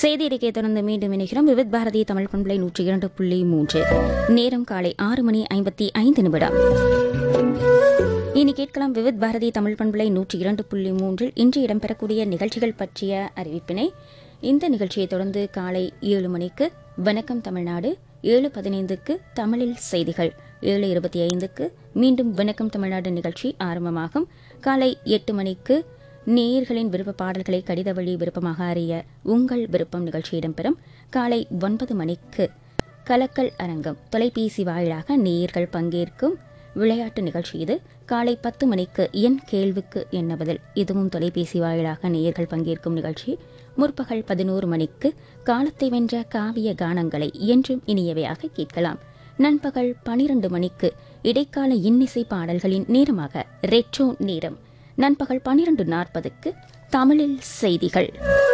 செய்தி அறிக்கையை தொடர்ந்து மீண்டும் இணைகிறோம் விவித் பாரதி தமிழ் பண்பலை நூற்றி இரண்டு புள்ளி மூன்று நேரம் காலை ஆறு மணி ஐம்பத்தி ஐந்து நிமிடம் இனி கேட்கலாம் விவித் பாரதி தமிழ் பண்பலை நூற்றி இரண்டு புள்ளி மூன்றில் இன்று இடம்பெறக்கூடிய நிகழ்ச்சிகள் பற்றிய அறிவிப்பினை இந்த நிகழ்ச்சியை தொடர்ந்து காலை ஏழு மணிக்கு வணக்கம் தமிழ்நாடு ஏழு பதினைந்துக்கு தமிழில் செய்திகள் ஏழு இருபத்தி ஐந்துக்கு மீண்டும் வணக்கம் தமிழ்நாடு நிகழ்ச்சி ஆரம்பமாகும் காலை எட்டு மணிக்கு நேயர்களின் விருப்ப பாடல்களை கடித வழி விருப்பமாக அறிய உங்கள் விருப்பம் நிகழ்ச்சி இடம்பெறும் காலை ஒன்பது மணிக்கு கலக்கல் அரங்கம் தொலைபேசி வாயிலாக நேயர்கள் பங்கேற்கும் விளையாட்டு நிகழ்ச்சி இது காலை பத்து மணிக்கு என் கேள்விக்கு என்ன பதில் இதுவும் தொலைபேசி வாயிலாக நேயர்கள் பங்கேற்கும் நிகழ்ச்சி முற்பகல் பதினோரு மணிக்கு காலத்தை வென்ற காவிய கானங்களை என்றும் இனியவையாக கேட்கலாம் நண்பகல் பனிரெண்டு மணிக்கு இடைக்கால இன்னிசை பாடல்களின் நேரமாக ரெட்ரோ நேரம் நண்பகல் பனிரெண்டு நாற்பதுக்கு தமிழில் செய்திகள்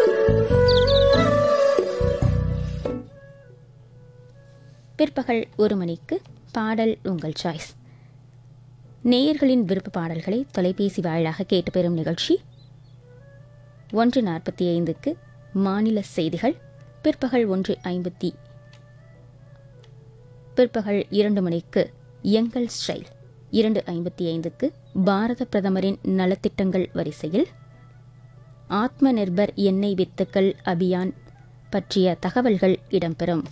பிற்பகல் ஒரு மணிக்கு பாடல் உங்கள் சாய்ஸ் நேயர்களின் விருப்ப பாடல்களை தொலைபேசி வாயிலாக கேட்டு பெறும் நிகழ்ச்சி ஒன்று நாற்பத்தி ஐந்துக்கு மாநில செய்திகள் பிற்பகல் ஒன்று ஐம்பத்தி பிற்பகல் இரண்டு மணிக்கு எங்கள் ஸ்டைல் இரண்டு ஐம்பத்தி ஐந்துக்கு பாரத பிரதமரின் நலத்திட்டங்கள் வரிசையில் ஆத்ம நிர்பர் எண்ணெய் வித்துக்கள் அபியான் பற்றிய தகவல்கள் இடம்பெறும்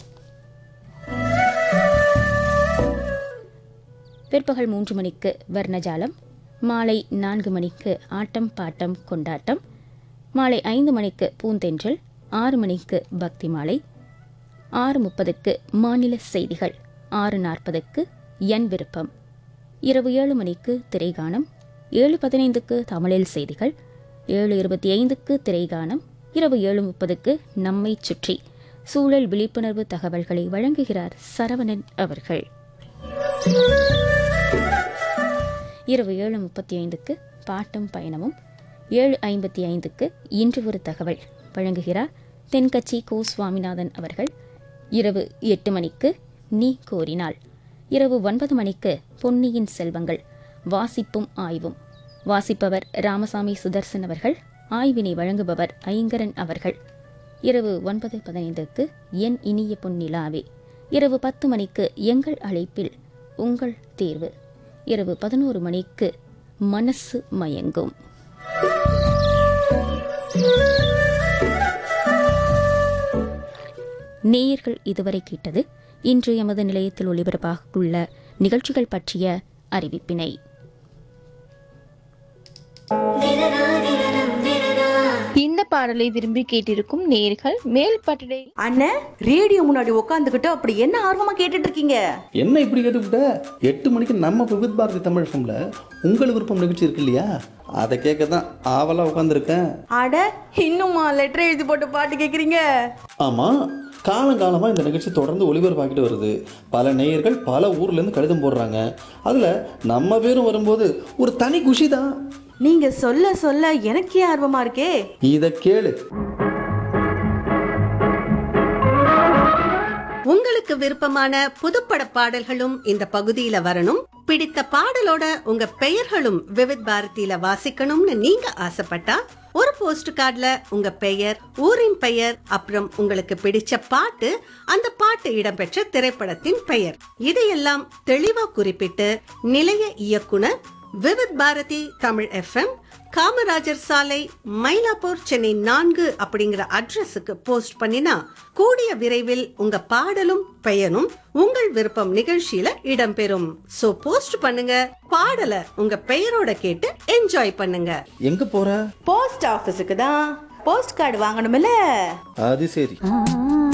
பிற்பகல் மூன்று மணிக்கு வர்ணஜாலம் மாலை நான்கு மணிக்கு ஆட்டம் பாட்டம் கொண்டாட்டம் மாலை ஐந்து மணிக்கு பூந்தென்றல் ஆறு மணிக்கு பக்தி மாலை ஆறு முப்பதுக்கு மாநில செய்திகள் ஆறு நாற்பதுக்கு என் விருப்பம் இரவு ஏழு மணிக்கு திரைகானம் ஏழு பதினைந்துக்கு தமிழில் செய்திகள் ஏழு இருபத்தி ஐந்துக்கு திரைகானம் இரவு ஏழு முப்பதுக்கு நம்மை சுற்றி சூழல் விழிப்புணர்வு தகவல்களை வழங்குகிறார் சரவணன் அவர்கள் இரவு ஏழு முப்பத்தி ஐந்துக்கு பாட்டும் பயணமும் ஏழு ஐம்பத்தி ஐந்துக்கு இன்று ஒரு தகவல் வழங்குகிறார் தென்கட்சி கோ சுவாமிநாதன் அவர்கள் இரவு எட்டு மணிக்கு நீ கோரினாள் இரவு ஒன்பது மணிக்கு பொன்னியின் செல்வங்கள் வாசிப்பும் ஆய்வும் வாசிப்பவர் ராமசாமி சுதர்சன் அவர்கள் ஆய்வினை வழங்குபவர் ஐங்கரன் அவர்கள் இரவு ஒன்பது பதினைந்துக்கு என் இனிய பொன்னிலாவே இரவு பத்து மணிக்கு எங்கள் அழைப்பில் உங்கள் தேர்வு இரவு பதினோரு மணிக்கு மனசு மயங்கும் நேயர்கள் இதுவரை கேட்டது இன்று எமது நிலையத்தில் ஒளிபரப்பாக உள்ள நிகழ்ச்சிகள் பற்றிய அறிவிப்பினை இந்த பாடலை விரும்பி கேட்டிருக்கும் நேர்கள் மேல் பட்டடை அண்ணன் ரேடியோ முன்னாடி உட்காந்துக்கிட்டு அப்படி என்ன ஆர்வமா கேட்டுட்டு இருக்கீங்க என்ன இப்படி கேட்டுவிட்ட எட்டு மணிக்கு நம்ம விவித் பாரதி தமிழ் ஃபம்ல உங்கள் விருப்பம் நிகழ்ச்சி இருக்கு இல்லையா அதை கேட்க தான் ஆவலாக உட்காந்துருக்கேன் அட இன்னுமா லெட்டர் எழுதி போட்டு பாட்டு கேக்குறீங்க ஆமாம் காலங்காலமாக இந்த நிகழ்ச்சி தொடர்ந்து ஒளிபரப்பாக்கிட்டு வருது பல நேயர்கள் பல ஊர்லேருந்து கடிதம் போடுறாங்க அதில் நம்ம பேரும் வரும்போது ஒரு தனி குஷி தான் நீங்க சொல்ல சொல்ல எனக்கே ஆர்வமா இருக்கே இதை கேளு உங்களுக்கு விருப்பமான புதுப்பட பாடல்களும் இந்த பகுதியில வரணும் பிடித்த பாடலோட உங்க பெயர்களும் விவித் பாரதியில வாசிக்கணும்னு நீங்க ஆசைப்பட்டா ஒரு போஸ்ட் கார்டுல உங்க பெயர் ஊரின் பெயர் அப்புறம் உங்களுக்கு பிடிச்ச பாட்டு அந்த பாட்டு இடம்பெற்ற திரைப்படத்தின் பெயர் இதையெல்லாம் தெளிவா குறிப்பிட்டு நிலைய இயக்குனர் விவித் பாரதி தமிழ் எஃப்எம் காமராஜர் சாலை மயிலாப்பூர் சென்னை நான்கு அப்படிங்கிற அட்ரஸுக்கு போஸ்ட் பண்ணினா கூடிய விரைவில் உங்க பாடலும் பெயரும் உங்கள் விருப்பம் நிகழ்ச்சியில இடம்பெறும் சோ போஸ்ட் பண்ணுங்க பாடலை உங்க பெயரோட கேட்டு என்ஜாய் பண்ணுங்க எங்கே போகிற போஸ்ட் ஆபீஸுக்கு தான் போஸ்ட் கார்டு வாங்கணும்ல அது சரி